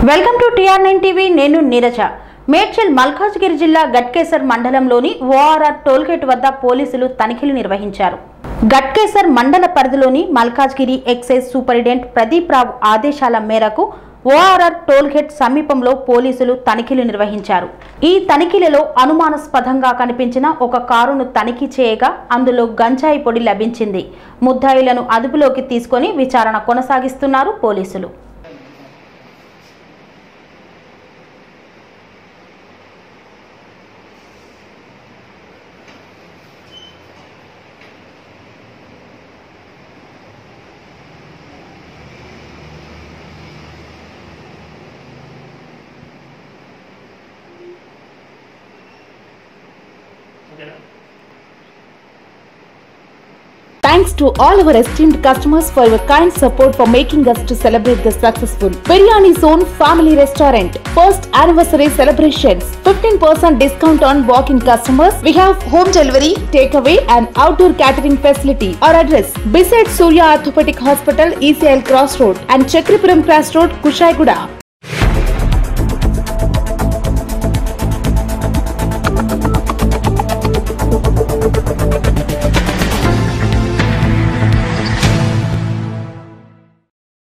Welcome to TR nine TV నేను నీరజ మేడ్చల్ మల్కాజ్గిరి జిల్లా గట్కేసర్ మండలంలోని ఓఆర్ఆర్ టోల్గేట్ వద్ద పోలీసులు తనిఖీలు నిర్వహించారు గట్కేసర్ మండల పరిధిలోని మల్కాజ్గిరి ఎక్సైజ్ సూపరింటెండెంట్ ప్రదీప్ రావు ఆదేశాల మేరకు ఓఆర్ఆర్ టోల్గేట్ సమీపంలో పోలీసులు తనిఖీలు నిర్వహించారు ఈ తనిఖీలలో అనుమానాస్పదంగా కనిపించిన ఒక కారును తనిఖీ చేయగా అందులో గంజాయి పొడి లభించింది ముద్దాయిలను అదుపులోకి తీసుకొని విచారణ కొనసాగిస్తున్నారు పోలీసులు Thanks to all our esteemed customers for your kind support for making us to celebrate the successful Biryani Zone Family Restaurant first anniversary celebrations. 15% discount on walk-in customers. We have home delivery, takeaway and outdoor catering facility. Our address beside Surya Orthopedic Hospital, ECL Cross Road and Chakripuram Cross Road, Kushaiguda.